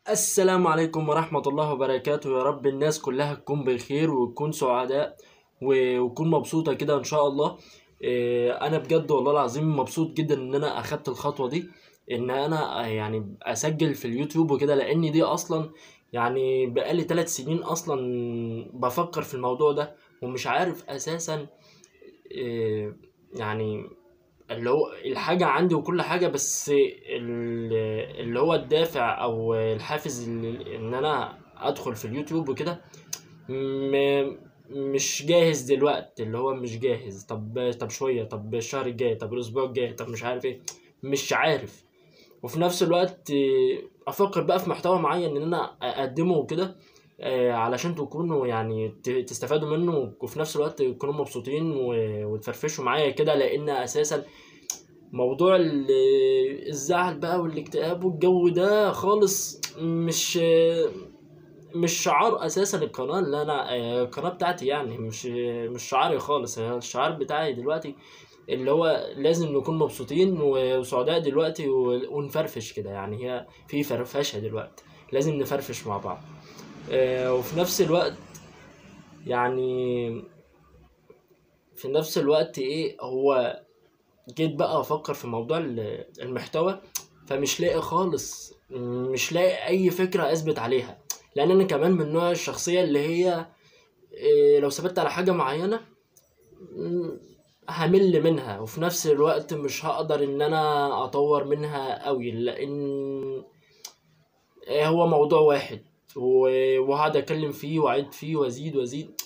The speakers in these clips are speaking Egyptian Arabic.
السلام عليكم ورحمة الله وبركاته يا رب الناس كلها تكون بخير وتكون سعداء و- وتكون مبسوطة كده إن شاء الله إيه، أنا بجد والله العظيم مبسوط جدا إن أنا أخدت الخطوة دي إن أنا آه، يعني أسجل في اليوتيوب وكده لأن دي أصلا يعني بقالي ثلاث سنين أصلا بفكر في الموضوع ده ومش عارف أساسا إيه، يعني اللي هو الحاجة عندي وكل حاجة بس ال- اللي هو الدافع أو الحافز اللي- إن أنا أدخل في اليوتيوب وكده م- مش جاهز دلوقتي اللي هو مش جاهز طب طب شوية طب الشهر الجاي طب الأسبوع الجاي طب مش عارف إيه مش عارف وفي نفس الوقت آه، أفكر بقى في محتوى معين إن أنا أقدمه وكده آه، علشان تكونوا يعني ت- تستفادوا منه وفي نفس الوقت تكونوا مبسوطين و- وتفرفشوا معايا كده لأن أساسا موضوع ال- الزعل بقى والاكتئاب والجو ده خالص مش مش شعار اساسا القناه اللي انا آه، القناه بتاعتي يعني مش مش شعاري خالص أنا الشعار بتاعي دلوقتي اللي هو لازم نكون مبسوطين وسعداء دلوقتي و- ونفرفش كده يعني هي في فرفشه دلوقتي لازم نفرفش مع بعض آه، وفي نفس الوقت يعني في نفس الوقت ايه هو جيت بقى افكر في موضوع ال- المحتوى فمش لاقي خالص مش لاقي اي فكره اثبت عليها لان انا كمان من نوع الشخصيه اللي هي إيه، لو ثبت على حاجه معينه م، همل منها وفي نفس الوقت مش هقدر ان انا اطور منها قوي لان إيه، هو موضوع واحد و- وهقعد اتكلم فيه واعيد فيه وازيد وازيد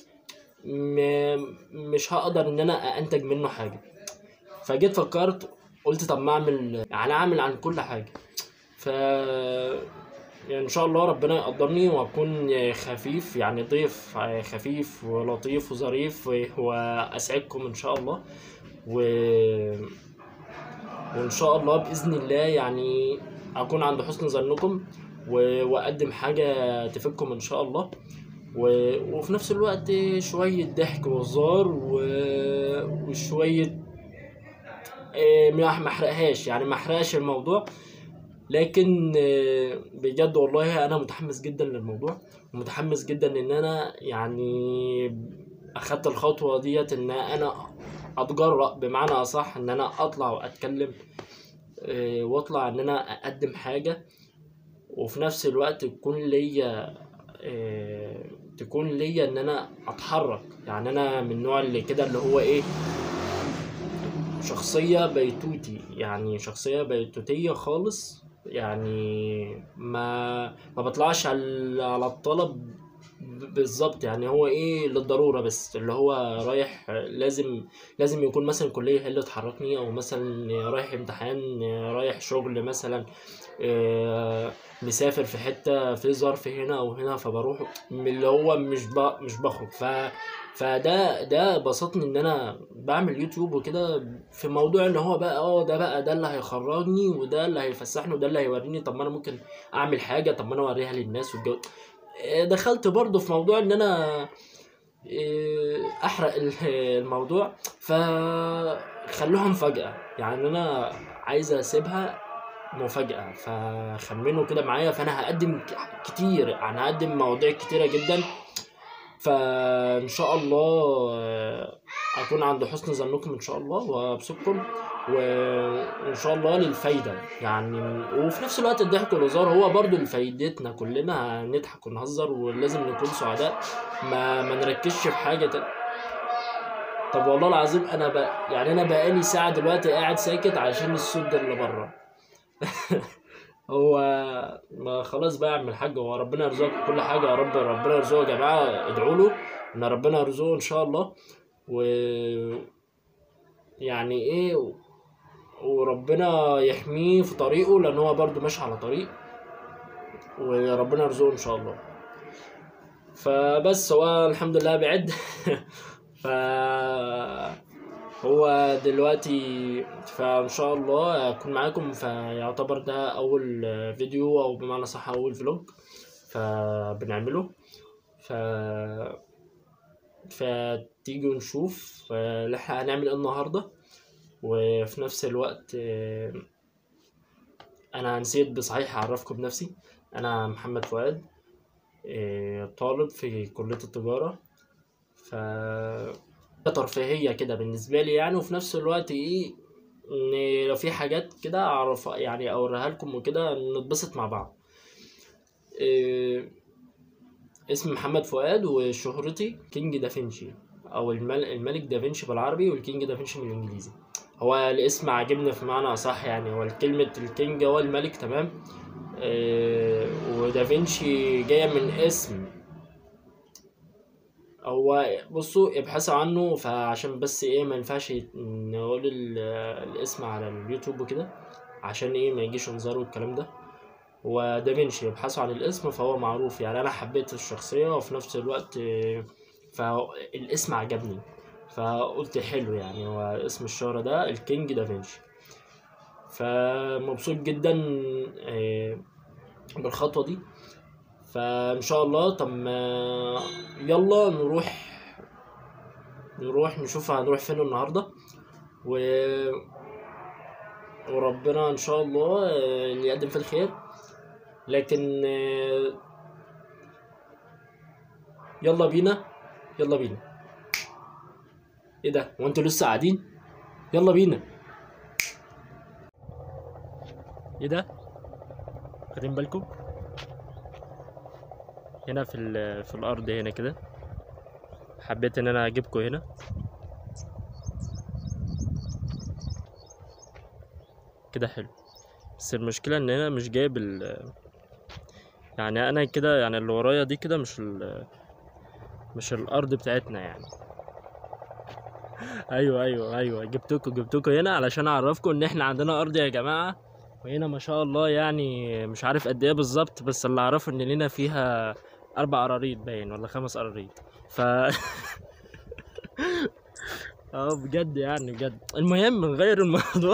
م- مش هقدر ان انا انتج منه حاجه فجيت فكرت قلت طب ما اعمل يعني اعمل عن كل حاجه ف يعني ان شاء الله ربنا يقدرني واكون خفيف يعني ضيف خفيف ولطيف وظريف واسعدكم ان شاء الله و... وان شاء الله باذن الله يعني اكون عند حسن ظنكم و... واقدم حاجه تفيدكم ان شاء الله و... وفي نفس الوقت شويه ضحك وهزار و... وشويه إيه، ما ما احرقهاش يعني ما احرقش الموضوع لكن آه، بجد والله انا متحمس جدا للموضوع ومتحمس جدا ان انا يعني اخدت الخطوه ديت ان انا اتجرأ بمعنى اصح ان انا اطلع واتكلم آه، واطلع ان انا اقدم حاجه وفي نفس الوقت تكون ليا آه، تكون ليا ان انا اتحرك يعني انا من النوع اللي كده اللي هو ايه شخصية بيتوتي يعني شخصية بيتوتية خالص يعني ما ما بطلعش على على الطلب ب- بالظبط يعني هو ايه للضرورة بس اللي هو رايح لازم لازم يكون مثلا كلية هي اللي تحركني او مثلا رايح امتحان رايح شغل مثلا آه، مسافر في حتة في ظرف هنا او هنا فبروح من اللي هو مش ب... مش بخرج ف فده ده بسطني ان انا بعمل يوتيوب وكده في موضوع ان هو بقى اه ده بقى ده اللي هيخرجني وده اللي هيفسحني وده اللي هيوريني طب ما انا ممكن اعمل حاجه طب ما انا اوريها للناس والجو إيه، دخلت برضو في موضوع ان انا إيه، احرق ال- الموضوع فخلوها مفاجاه يعني انا عايز اسيبها مفاجاه فخمنوا كده معايا فانا هقدم ك- كتير يعني هقدم مواضيع كتيره جدا فان شاء الله آه، اكون عند حسن ظنكم ان شاء الله وابسطكم و- وان شاء الله للفايده يعني وفي نفس الوقت الضحك والهزار هو برضو لفايدتنا كلنا نضحك ونهزر ولازم نكون سعداء ما ما نركزش في حاجه تانية. طب والله العظيم انا بقى يعني انا بقالي ساعه دلوقتي قاعد ساكت عشان الصوت ده اللي بره هو ما خلاص بقى يا عم الحاج هو ربنا يرزقك كل حاجة يا رب ربنا يرزقه يا جماعة ادعوا له ان ربنا يرزقه ان شاء الله و يعني ايه وربنا يحميه في طريقه لان هو برضو ماشي على طريق وربنا يرزقه ان شاء الله فبس هو الحمد لله بعد ف هو دلوقتي فان شاء الله اكون معاكم فيعتبر ده اول فيديو او بمعنى صح اول فلوج فبنعمله ف فتيجوا نشوف آه، احنا هنعمل ايه النهارده وفي نفس الوقت آه، انا نسيت بصحيح اعرفكم بنفسي انا محمد فؤاد آه، طالب في كلية التجارة ف ترفيهية كده بالنسبة لي يعني وفي نفس الوقت ايه ان لو في حاجات كده اعرف يعني اوريها لكم وكده نتبسط مع بعض إيه اسمي محمد فؤاد وشهرتي كينج دافنشي او المل... الملك دافنشي بالعربي والكينج دافنشي بالانجليزي هو الاسم عاجبني في معنى صح يعني هو كلمة الكينج هو الملك تمام إيه ودافنشي جاية من اسم هو بصوا ابحثوا عنه فعشان بس ايه ما ينفعش نقول ال- الاسم على اليوتيوب وكده عشان ايه ما يجيش انذار والكلام ده هو دافنشي ابحثوا عن الاسم فهو معروف يعني انا حبيت الشخصية وفي نفس الوقت آه، فالاسم عجبني فقلت حلو يعني هو اسم الشهرة ده الكينج دافنشي فمبسوط جدا آه، بالخطوة دي فان شاء الله طب ما يلا نروح نروح نشوف هنروح فين النهارده و وربنا ان شاء الله آه، اللي يقدم في الخير لكن آه، يلا بينا يلا بينا ايه ده هو انتوا لسه قاعدين يلا بينا ايه ده واخدين بالكم هنا في ال- في الارض هنا كده حبيت ان انا اجيبكم هنا كده حلو بس المشكله ان انا مش جايب ال يعني انا كده يعني اللي ورايا دي كده مش ال مش الارض بتاعتنا يعني ايوه ايوه ايوه جبتكم جبتكم هنا علشان اعرفكم ان احنا عندنا ارض يا جماعه وهنا ما شاء الله يعني مش عارف قد ايه بالظبط بس اللي اعرفه ان لنا فيها اربع قراريط باين ولا خمس قراريط ف اه بجد يعني بجد المهم نغير الموضوع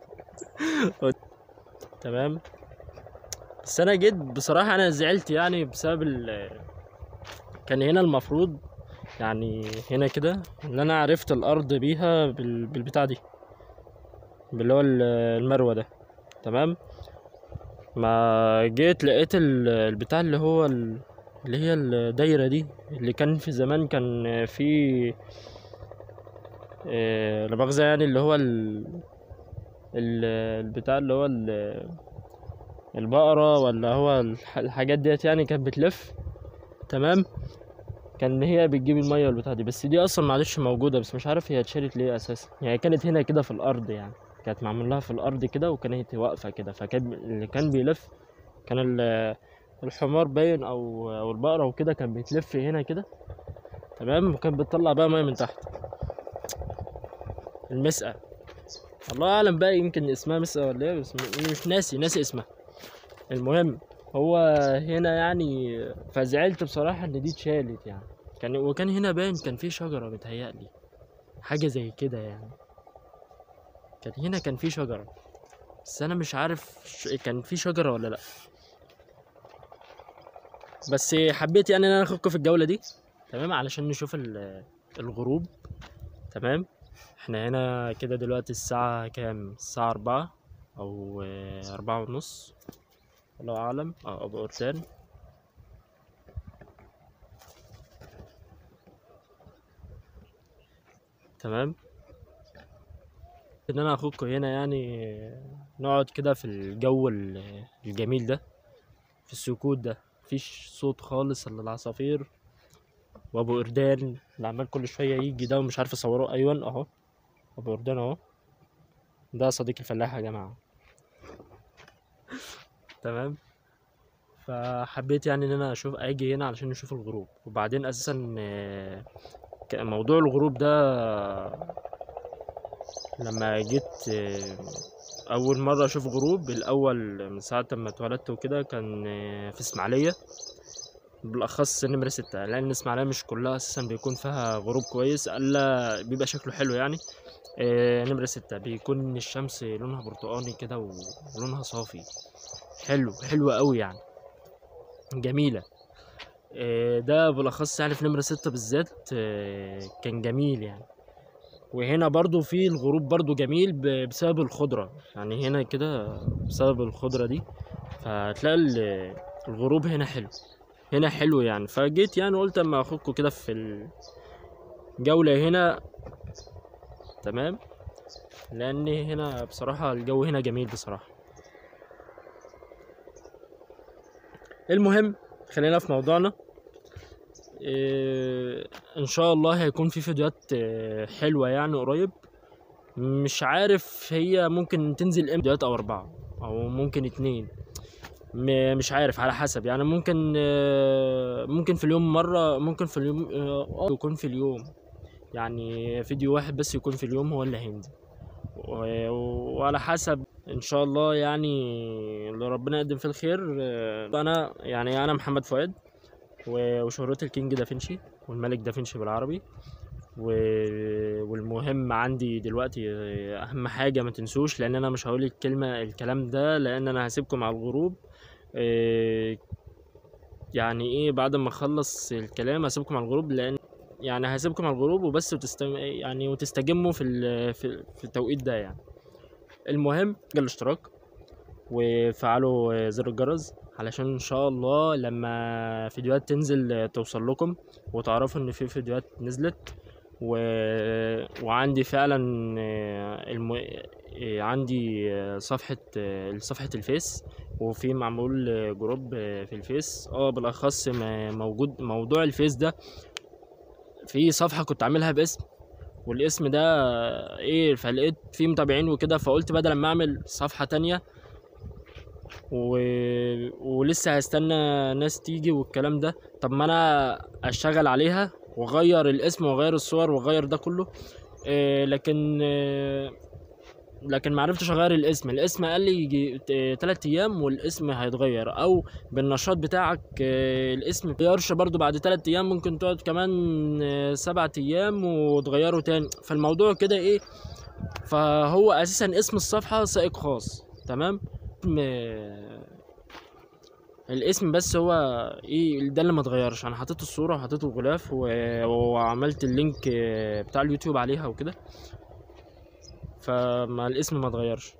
تمام بس انا جيت بصراحه انا زعلت يعني بسبب ال كان هنا المفروض يعني هنا كده ان انا عرفت الارض بيها بال... بالبتاع دي اللي هو ال- المروه ده تمام ما جيت لقيت ال- البتاع اللي هو ال- اللي هي الدايرة دي اللي كان في زمان كان في آه، لا مؤاخذة يعني اللي هو ال... ال... البتاع اللي هو ال... البقرة ولا هو الح- الحاجات ديت يعني كانت بتلف تمام كان هي بتجيب المية والبتاع دي بس دي اصلا معلش موجودة بس مش عارف هي اتشالت ليه اساسا يعني كانت هنا كده في الارض يعني كانت معمول لها في الارض كده وكانت واقفة كده فكان اللي كان بيلف كان ال- الحمار باين او او البقرة وكده كان بيتلف هنا كده تمام وكان بتطلع بقى مية من تحت المسقى الله اعلم بقى يمكن اسمها مسقى ولا ايه بس م- مش ناسي ناسي اسمها المهم هو هنا يعني فزعلت بصراحة ان دي اتشالت يعني كان وكان هنا باين كان في شجرة متهيألي حاجة زي كده يعني كان هنا كان في شجرة بس انا مش عارف ش- كان في شجرة ولا لا بس حبيت يعني ان انا اخدكم في الجولة دي تمام علشان نشوف ال- الغروب تمام احنا هنا كده دلوقتي الساعة كام الساعة أربعة أو آه، أربعة ونص الله أعلم أو أبو قرطان تمام ان انا اخوكم هنا يعني نقعد كده في الجو ال- الجميل ده في السكوت ده مفيش صوت خالص الا العصافير وابو قردان اللي عمال كل شويه يجي ده ومش عارف اصوره ايوه اهو ابو قردان اهو ده صديق الفلاح يا جماعه تمام فحبيت يعني ان انا اشوف اجي هنا علشان نشوف الغروب وبعدين اساسا آه، ك- موضوع الغروب ده لما جيت آه، اول مره اشوف غروب الاول من ساعه ما اتولدت وكده كان آه، في اسماعيليه بالاخص نمره ستة لان اسماعيليه مش كلها اساسا بيكون فيها غروب كويس الا بيبقى شكله حلو يعني آه، نمره ستة بيكون الشمس لونها برتقاني كده و- ولونها صافي حلو حلو قوي يعني جميله آه، ده بالاخص يعني في نمره ستة بالذات آه، كان جميل يعني وهنا برضو في الغروب برضو جميل ب- بسبب الخضرة يعني هنا كده بسبب الخضرة دي فهتلاقي ال- الغروب هنا حلو هنا حلو يعني فجيت يعني قلت اما اخدكم كده في الجولة هنا تمام لان هنا بصراحة الجو هنا جميل بصراحة المهم خلينا في موضوعنا إيه ان شاء الله هيكون في فيديوهات آه، حلوة يعني قريب مش عارف هي ممكن تنزل امتى فيديوهات او اربعة او ممكن اتنين م- مش عارف على حسب يعني ممكن آه، ممكن في اليوم مرة ممكن في اليوم اه يكون في اليوم يعني فيديو واحد بس يكون في اليوم هو اللي هينزل و- وعلى حسب ان شاء الله يعني اللي ربنا يقدم فيه الخير آه، انا يعني انا محمد فؤاد و- وشهرتي الكينج دافنشي والملك دافنشي بالعربي و- والمهم عندي دلوقتي آه، اهم حاجه ما تنسوش لان انا مش هقول الكلمه الكلام ده لان انا هسيبكم على الغروب آه، يعني ايه بعد ما اخلص الكلام هسيبكم على الغروب لان يعني هسيبكم على الغروب وبس وتستم... يعني وتستجموا في ال... في في التوقيت ده يعني المهم الاشتراك وفعلوا زر الجرس علشان ان شاء الله لما فيديوهات تنزل توصل لكم وتعرفوا ان في فيديوهات نزلت و... وعندي فعلا آه، الم... آه، عندي آه، صفحة آه، صفحة الفيس وفي معمول آه، جروب آه، في الفيس اه بالاخص ما- موجود موضوع الفيس ده في صفحة كنت عاملها باسم والاسم ده آه، ايه فلقيت فيه متابعين وكده فقلت بدل ما اعمل صفحة تانية و... ولسه هستنى ناس تيجي والكلام ده طب ما انا اشتغل عليها واغير الاسم واغير الصور واغير ده كله إيه لكن إيه لكن ما عرفتش اغير الاسم الاسم قال لي يجي ت- تلات ايام والاسم هيتغير او بالنشاط بتاعك آه، الاسم متغيرش برضو بعد تلات ايام ممكن تقعد كمان آه، سبعة ايام وتغيره تاني فالموضوع كده ايه فهو اساسا اسم الصفحة سائق خاص تمام م- الاسم بس هو ايه ده اللي ما اتغيرش انا حطيت الصورة وحطيت الغلاف و- وعملت اللينك آه، بتاع اليوتيوب عليها وكده فما الاسم ما اتغيرش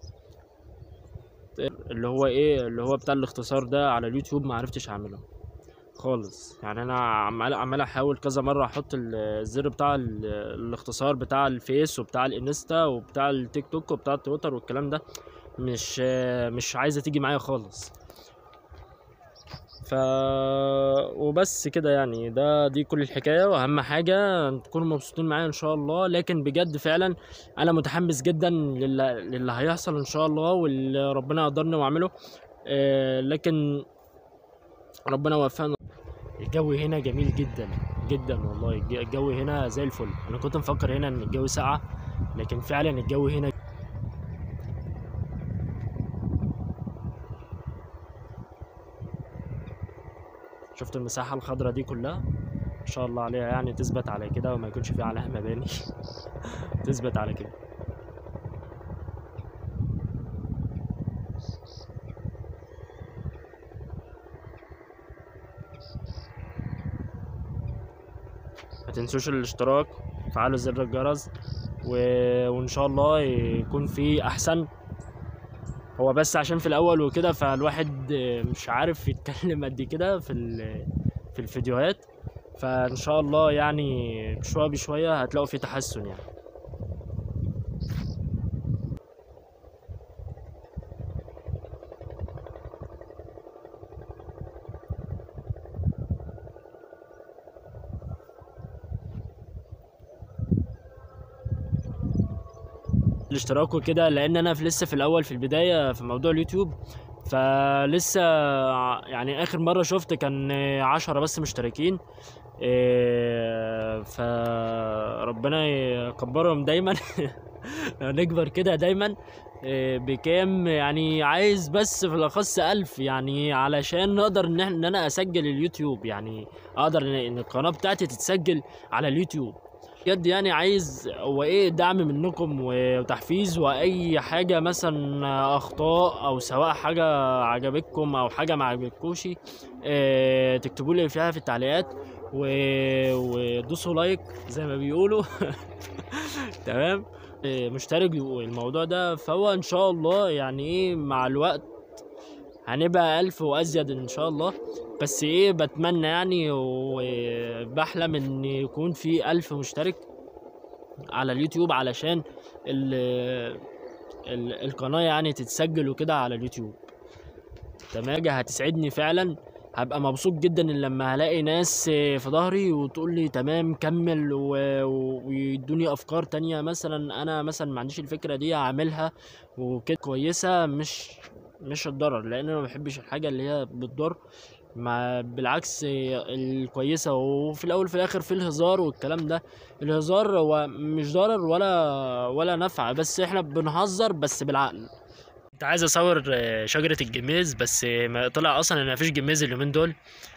اللي هو ايه اللي هو بتاع الاختصار ده على اليوتيوب ما عرفتش اعمله خالص يعني انا عمال عمال احاول كذا مره احط ال- الزر بتاع ال- الاختصار بتاع الفيس وبتاع الانستا وبتاع التيك توك وبتاع التويتر والكلام ده مش مش عايزه تيجي معايا خالص ف وبس كده يعني ده دي كل الحكايه واهم حاجه تكونوا مبسوطين معايا ان شاء الله لكن بجد فعلا انا متحمس جدا للي, للي هيحصل ان شاء الله واللي ربنا يقدرني واعمله آه لكن ربنا وفقنا الجو هنا جميل جدا جدا والله الج- الجو هنا زي الفل انا كنت مفكر هنا ان الجو ساقع لكن فعلا الجو هنا شفت المساحة الخضراء دي كلها ان شاء الله عليها يعني تثبت على كده وما يكونش في عليها مباني تثبت على كده ما تنسوش الاشتراك فعلوا زر الجرس و... وان شاء الله يكون في احسن هو بس عشان في الاول وكده فالواحد مش عارف يتكلم قد كده في ال... في الفيديوهات فان شاء الله يعني شويه بشويه هتلاقوا في تحسن يعني الاشتراك وكده لان انا في لسه في الاول في البدايه في موضوع اليوتيوب فلسه ع- يعني اخر مره شفت كان عشرة بس مشتركين إيه، فربنا يكبرهم دايما نكبر كده دايما إيه، بكام يعني عايز بس في الاخص ألف يعني علشان نقدر ان إحنا- ان انا اسجل اليوتيوب يعني اقدر ان إن القناه بتاعتي تتسجل على اليوتيوب بجد يعني عايز هو ايه دعم منكم وتحفيز واي حاجه مثلا اخطاء او سواء حاجه عجبتكم او حاجه ما عجبتكوش اه تكتبوا لي فيها في التعليقات و... ودوسوا لايك زي ما بيقولوا تمام إيه، مشترك الموضوع ده فهو ان شاء الله يعني ايه مع الوقت هنبقى ألف وأزيد إن شاء الله بس إيه بتمنى يعني وبحلم إن يكون في ألف مشترك على اليوتيوب علشان ال ال القناة يعني تتسجل وكده على اليوتيوب تمام حاجة هتسعدني فعلا هبقى مبسوط جدا إن لما هلاقي ناس في ظهري وتقول لي تمام كمل و- و- ويدوني افكار تانية مثلا انا مثلا ما عنديش الفكرة دي هعملها وكده كويسة مش مش الضرر لان انا ما بحبش الحاجة اللي هي بتضر ما بالعكس الكويسة وفي الاول وفي الاخر في الهزار والكلام ده الهزار هو مش ضرر ولا ولا نفع بس احنا بنهزر بس بالعقل كنت عايز اصور آه، شجرة الجميز بس آه، ما طلع اصلا ان مفيش جميز اليومين دول